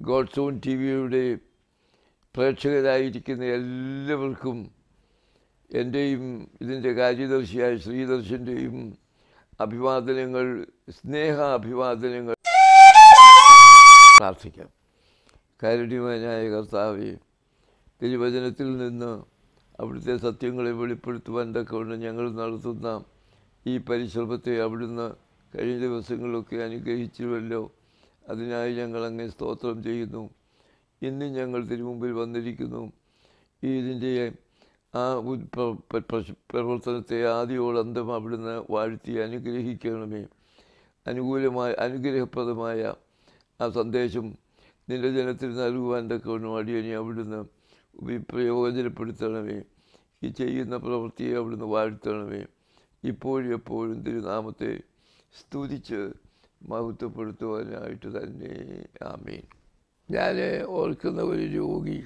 God's own T വിയുടെ പ്രേക്ഷകരായിരിക്കുന്ന എല്ലാവർക്കും എൻ്റെയും ഇതിൻ്റെ കാര്യദർശിയായ ശ്രീദർശൻ്റെയും അഭിവാദനങ്ങൾ സ്നേഹ അഭിവാദനങ്ങൾ പ്രാർത്ഥിക്കാം കാരുണ്യവാനായ കർത്താവെ തിരുവചനത്തിൽ നിന്ന് അവിടുത്തെ സത്യങ്ങളെ വെളിപ്പെടുത്തുവാൻ തക്കവണ്ണം ഞങ്ങൾ നടത്തുന്ന ഈ പരിശ്രമത്തെ അവിടുന്ന് കഴിഞ്ഞ ദിവസങ്ങളിലൊക്കെ അനുഗ്രഹിച്ചുവല്ലോ അതിനായി ഞങ്ങൾ അങ്ങേ സ്തോത്രം ചെയ്യുന്നു ഇന്ന് ഞങ്ങൾ തിരുമുമ്പിൽ വന്നിരിക്കുന്നു ഈ ഇതിൻ്റെ ആ ഉത് പ്ര- പ്ര- പ്രശ്- പ്രവർത്തനത്തെ ആദ്യോളന്തം അവിടുന്ന് വാഴ്ത്തി അനുഗ്രഹിക്കണമേ അനുകൂലമായ അനുഗ്രഹപ്രദമായ ആ സന്ദേശം നിന്റെ ജനത്തിന് നൽകുവാൻ തക്കവണ്ണം അടിയനെ അവിടുന്ന് ഉപ- പ്രയോജനപ്പെടുത്തണമേ ഈ ചെയ്യുന്ന പ്രവൃത്തിയെ അവിടുന്ന് വാഴ്ത്തണമേ ഇപ്പോഴും എപ്പോഴും തിരുനാമത്തെ സ്തുതിച്ച് മഹത്വപ്പെടുത്തുവാനായിട്ട് തന്നെ ആമീൻ ഞാൻ ഓർക്കുന്ന ഒരു രോഗി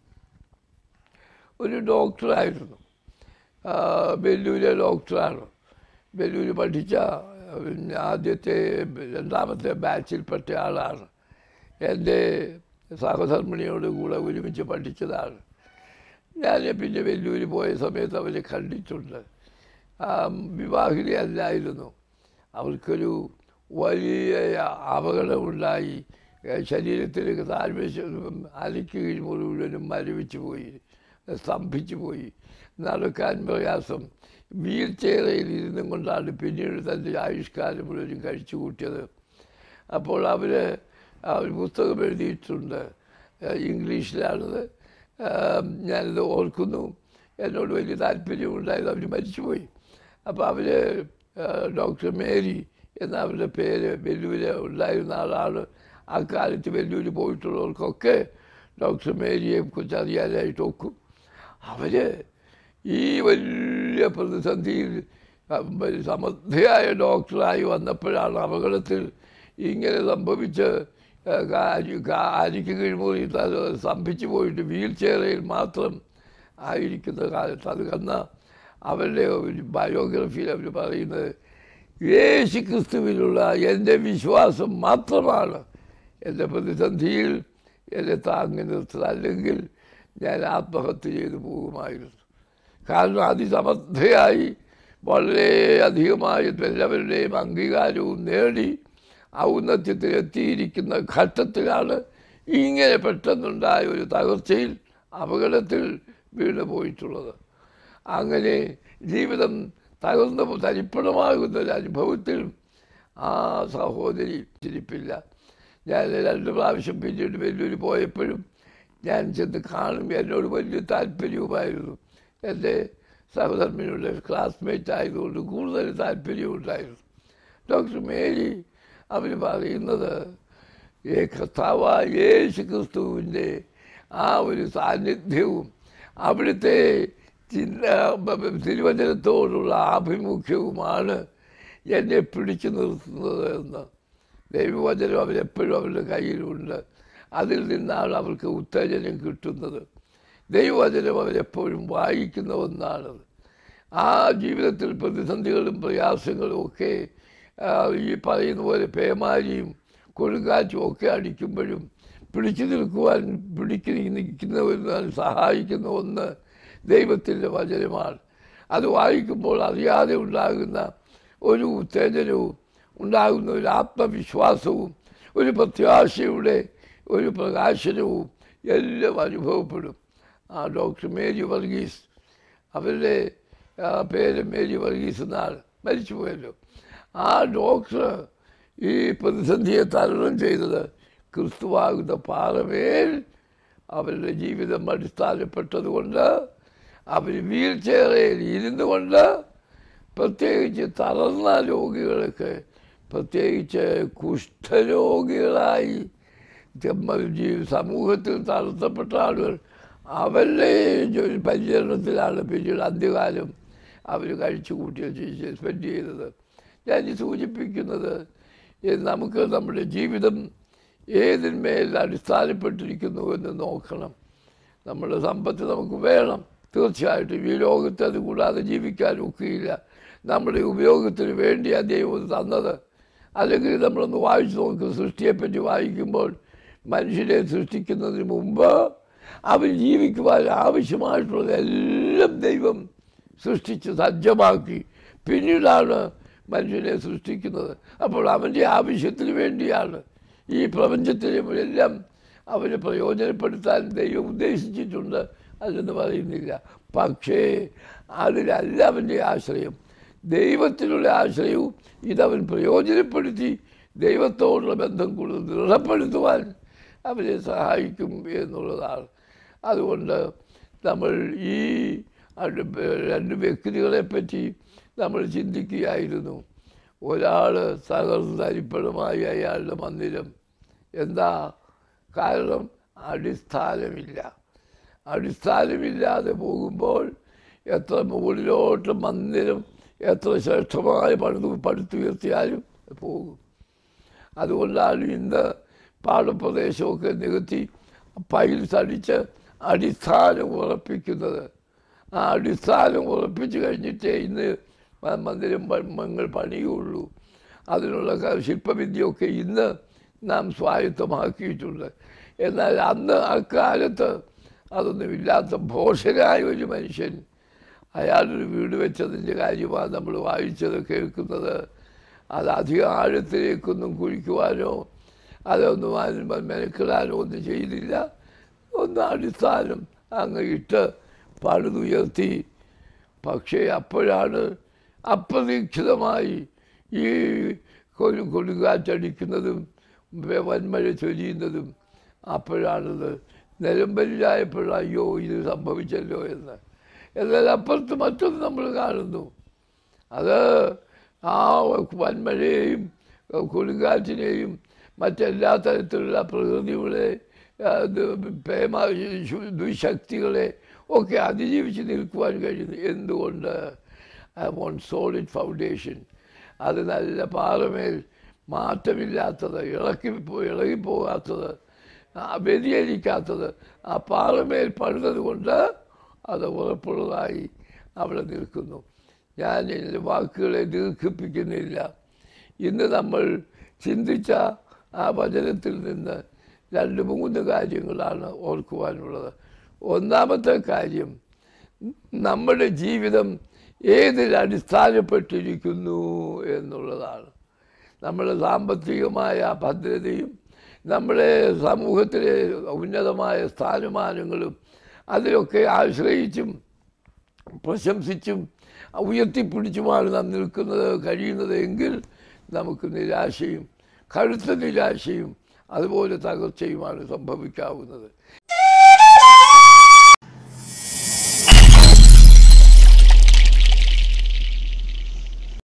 ഒരു ഡോക്ടറായിരുന്നു ആ, ബെല്ലൂരിലെ ഡോക്ടറാണ് ബെല്ലൂർ പഠിച്ച പിന്നെ ആദ്യത്തെ രണ്ടാമത്തെ ബാച്ചിൽപ്പെട്ട ആളാണ് എൻ്റെ സഹധർമ്മിണിയോട് കൂടെ ഒരുമിച്ച് പഠിച്ചതാണ് ഞാൻ പിന്നെ വെല്ലൂർ പോയ സമയത്ത് അവരെ കണ്ടിട്ടുണ്ട് ആ, വിവാഹിത അല്ലായിരുന്നു അവർക്കൊരു വലിയ അപകടമുണ്ടായി ഏ, ശരീരത്തിലേക്ക് താഴ്വശം അലിക്ക് മുഴുവനും മരവിച്ചു പോയി സ്തംഭിച്ചു പോയി നടക്കാൻ പ്രയാസം വീൽ ചെയറിൽ ഇരുന്നും കൊണ്ടാണ് പിന്നീട് തൻ്റെ ആയുഷ്കാലം മുഴുവനും കഴിച്ചു കൂട്ടിയത് അപ്പോൾ അവർ ഒരു പുസ്തകം എഴുതിയിട്ടുണ്ട് ഏഹ് ഇംഗ്ലീഷിലാണത് ഏഹ് ഞാനത് ഓർക്കുന്നു എന്നോട് വലിയ താല്പര്യമുണ്ടായത് അവർ മരിച്ചുപോയി അപ്പോൾ അവർ ഡോക്ടർ മേരി എന്ന അവരുടെ പേര് വെല്ലൂര് ഉണ്ടായിരുന്ന ആളാണ് അക്കാലത്ത് വെല്ലൂര് പോയിട്ടുള്ളവർക്കൊക്കെ ഡോക്ടർ മേരിയെ കുറിച്ച് അറിയാനായിട്ട് ഒക്കും അവർ ഈ വലിയ പ്രതിസന്ധിയിൽ സമർത്ഥയായ ഡോക്ടറായി വന്നപ്പോഴാണ് അപകടത്തിൽ ഇങ്ങനെ സംഭവിച്ച് അരിക്ക് കീഴ്മുറി സ്തംഭിച്ചു പോയിട്ട് വീൽ ചെയറിൽ മാത്രം ആയിരിക്കുന്ന കാലത്ത് അത് കന്ന അവരുടെ ഒരു ബയോഗ്രഫിയിൽ അവർ പറയുന്നത് യേശു ക്രിസ്തുവിലുള്ള എൻ്റെ വിശ്വാസം മാത്രമാണ് എൻ്റെ പ്രതിസന്ധിയിൽ എന്നെ താങ്ങി നിർത്തുന്നത് അല്ലെങ്കിൽ ഞാൻ ആത്മഹത്യ ചെയ്തു പോകുമായിരുന്നു കാരണം അതിസമർത്ഥയായി വളരെ അധികമായി എല്ലാവരുടെയും അംഗീകാരവും നേടി ഔന്നത്യത്തിൽ എത്തിയിരിക്കുന്ന ഘട്ടത്തിലാണ് ഇങ്ങനെ പെട്ടെന്നുണ്ടായ ഒരു തകർച്ചയിൽ അപകടത്തിൽ വീണു പോയിട്ടുള്ളത് അങ്ങനെ ജീവിതം തകർന്ന് തരിപ്പണമാകുന്ന ഒരു അനുഭവത്തിൽ ആ സഹോദരി ചിരിപ്പില്ല ഞാൻ രണ്ട് പ്രാവശ്യം പിന്നീട് വെല്ലൂർ പോയപ്പോഴും ഞാൻ ചെന്ന് കാണും എന്നോട് വലിയ താല്പര്യവുമായിരുന്നു എൻ്റെ സഹധർമ്മിനുള്ള ക്ലാസ്മേറ്റ് ആയതുകൊണ്ട് കൂടുതൽ താല്പര്യമുണ്ടായിരുന്നു ഡോക്ടർ മേരി അവർ പറയുന്നത് ഏ കർത്താവായ യേശു ക്രിസ്തുവിൻ്റെ ആ ഒരു സാന്നിധ്യവും അവിടുത്തെ ചിന്ത തിരുവചനത്തോടുള്ള ആഭിമുഖ്യവുമാണ് എന്നെ പിടിച്ചു നിർത്തുന്നത് എന്ന് ദൈവവചനം അവരെപ്പോഴും അവരുടെ കയ്യിലുണ്ട് അതിൽ നിന്നാണ് അവർക്ക് ഉത്തേജനം കിട്ടുന്നത് ദൈവവചനം അവരെപ്പോഴും വായിക്കുന്ന ഒന്നാണത് ആ ജീവിതത്തിൽ പ്രതിസന്ധികളും പ്രയാസങ്ങളും ഒക്കെ ആ, ഈ പറയുന്ന പോലെ പേമാരിയും കൊടുങ്കാറ്റും ഒക്കെ അടിക്കുമ്പോഴും പിടിച്ചു നിൽക്കുവാൻ പിടിച്ചു നിൽക്കുന്നവരിൽ സഹായിക്കുന്ന ഒന്ന് ദൈവത്തിൻ്റെ വചനമാണ് അത് വായിക്കുമ്പോൾ അറിയാതെ ഉണ്ടാകുന്ന ഒരു ഉത്തേജനവും ഉണ്ടാകുന്ന ഒരു ആത്മവിശ്വാസവും ഒരു പ്രത്യാശയുടെ ഒരു പ്രകാശനവും എല്ലാം അനുഭവപ്പെടും ആ ഡോക്ടർ മേരി വർഗീസ് അവരുടെ ആ, പേര് മേരി വർഗീസ് എന്നാണ് മരിച്ചുപോയല്ലോ ആ ഡോക്ടർ ഈ പ്രതിസന്ധിയെ തരണം ചെയ്തത് ക്രിസ്തുവാകുന്ന പാറമേൽ അവരുടെ ജീവിതം അടിസ്ഥാനപ്പെട്ടതുകൊണ്ട് അവർ വീൽ ചെയറിൽ ഇരുന്നു കൊണ്ട് പ്രത്യേകിച്ച് തളർന്ന രോഗികളൊക്കെ പ്രത്യേകിച്ച് കുഷ്ഠരോഗികളായി ചെമ്മ ജീ- സമൂഹത്തിൽ തളർത്തപ്പെട്ട ആളുകൾ അവരുടെ ജോലി പരിചരണത്തിലാണ് പിന്നീട് അന്ത്യകാലം അവർ കഴിച്ചു കൂട്ടിയത് സ്പെൻഡ് ചെയ്തത് ഞാൻ ഈ സൂചിപ്പിക്കുന്നത് ഇത് നമുക്ക് നമ്മുടെ ജീവിതം ഏതിന്മേൽ അടിസ്ഥാനപ്പെട്ടിരിക്കുന്നു എന്ന് നോക്കണം നമ്മുടെ സമ്പത്ത് നമുക്ക് വേണം തീർച്ചയായിട്ടും ഈ ലോകത്ത് അത് കൂടാതെ ജീവിക്കാൻ ഒക്കുകയില്ല നമ്മുടെ ഉപയോഗത്തിന് വേണ്ടിയാണ് ദൈവം ഇത് തന്നത് അല്ലെങ്കിൽ നമ്മളൊന്ന് വായിച്ചു നോക്കും സൃഷ്ടിയെപ്പറ്റി വായിക്കുമ്പോൾ മനുഷ്യനെ സൃഷ്ടിക്കുന്നതിന് മുമ്പ് അവൻ ജീവിക്കുവാൻ ആവശ്യമായിട്ടുള്ളതെല്ലാം ദൈവം സൃഷ്ടിച്ച് സജ്ജമാക്കി പിന്നീടാണ് മനുഷ്യനെ സൃഷ്ടിക്കുന്നത് അപ്പോൾ അവൻ്റെ ആവശ്യത്തിന് വേണ്ടിയാണ് ഈ പ്രപഞ്ചത്തിലും എല്ലാം അവനെ പ്രയോജനപ്പെടുത്താൻ ദൈവം ഉദ്ദേശിച്ചിട്ടുണ്ട് അതെന്ന് പറയുന്നില്ല പക്ഷേ അതിലല്ല അവൻ്റെ ആശ്രയം ദൈവത്തിലുള്ള ആശ്രയവും ഇതവൻ പ്രയോജനപ്പെടുത്തി ദൈവത്തോടുള്ള ബന്ധം കൂടുതൽ ദൃഢപ്പെടുത്തുവാൻ അവരെ സഹായിക്കും എന്നുള്ളതാണ് അതുകൊണ്ട് നമ്മൾ ഈ രണ്ട് രണ്ട് വ്യക്തികളെ പറ്റി നമ്മൾ ചിന്തിക്കുകയായിരുന്നു ഒരാൾ തകർന്ന് തരിപ്പണമായി അയാളുടെ മന്ദിരം എന്താ കാരണം അടിസ്ഥാനമില്ല അടിസ്ഥാനമില്ലാതെ പോകുമ്പോൾ എത്ര മുകളിലോട്ട് മന്ദിരം എത്ര ശ്രേഷ്ഠമായി പണിതു പടുത്തുയർത്തിയാലും പോകും അതുകൊണ്ടാണ് ഇന്ന് പാടപ്രദേശമൊക്കെ നികത്തി പൈൽസ് അടിച്ച് അടിസ്ഥാനം ഉറപ്പിക്കുന്നത് ആ അടിസ്ഥാനം ഉറപ്പിച്ച് കഴിഞ്ഞിട്ടേ ഇന്ന് മ- മന്ദിരം പ- മങ്ങൾ പണിയുള്ളൂ അതിനുള്ള ക- ശില്പവിദ്യയൊക്കെ ഇന്ന് നാം സ്വായത്തമാക്കിയിട്ടുണ്ട് എന്നാൽ അന്ന് അക്കാലത്ത് അതൊന്നുമില്ലാത്ത ഭോഷനായ ഒരു മനുഷ്യൻ അയാളൊരു വീട് വെച്ചതിൻ്റെ കാര്യമാണ് നമ്മൾ വായിച്ചത് കേൾക്കുന്നത് അത് അധികം ആഴത്തിലേക്കൊന്നും കുഴിക്കുവാനോ അതൊന്നും അതിന് മെനക്കിടാനോ ഒന്നും ചെയ്തില്ല ഒന്ന് അടിസ്ഥാനം അങ്ങ് ഇട്ട് പടുതുയർത്തി പക്ഷേ അപ്പോഴാണ് അപ്രതീക്ഷിതമായി ഈ കൊടു കൊടുങ്കാറ്റടിക്കുന്നതും വെ- വൻമഴ ചൊരിയുന്നതും അപ്പോഴാണത് നിലമ്പലിലായപ്പോഴാണ് അയ്യോ ഇത് സംഭവിച്ചല്ലോ എന്ന് എന്നാൽ അപ്പുറത്ത് മറ്റൊന്ന് നമ്മൾ കാണുന്നു അത് ആ വൻമഴയെയും കൊടുങ്കാറ്റിനെയും മറ്റെല്ലാ തരത്തിലുള്ള പ്രകൃതിയുടെ ആ, ഇത് പ്രേമ ശു- ദുശക്തികളെ ഒക്കെ അതിജീവിച്ച് നിൽക്കുവാൻ കഴിയുന്നു എന്തുകൊണ്ട് ഐ വോണ്ട് സോളിഡ് ഫൗണ്ടേഷൻ അത് നല്ല പാറമേൽ മാറ്റമില്ലാത്തത് ഇളക്കി പോ- ഇളകിപ്പോകാത്തത് ആ, വ്യതിചലിക്കാത്തത് ആ പാറമേൽ പണിതത് കൊണ്ട് അത് ഉറപ്പുള്ളതായി അവിടെ നിൽക്കുന്നു ഞാൻ എൻ്റെ വാക്കുകളെ ദീർഘിപ്പിക്കുന്നില്ല ഇന്ന് നമ്മൾ ചിന്തിച്ച ആ വചനത്തിൽ നിന്ന് രണ്ട് മൂന്ന് കാര്യങ്ങളാണ് ഓർക്കുവാനുള്ളത് ഒന്നാമത്തെ കാര്യം നമ്മുടെ ജീവിതം ഏതിൽ അടിസ്ഥാനപ്പെട്ടിരിക്കുന്നു എന്നുള്ളതാണ് നമ്മുടെ സാമ്പത്തികമായ ഭദ്രതയും നമ്മുടെ സമൂഹത്തിലെ ഉന്നതമായ സ്ഥാനമാനങ്ങളും അതിലൊക്കെ ആശ്രയിച്ചും പ്രശംസിച്ചും ഉയർത്തിപ്പിടിച്ചുമാണ് നാം നിൽക്കുന്നത് കഴിയുന്നത് എങ്കിൽ നമുക്ക് നിരാശയും കടുത്ത നിരാശയും അതുപോലെ തകർച്ചയുമാണ് സംഭവിക്കാവുന്നത്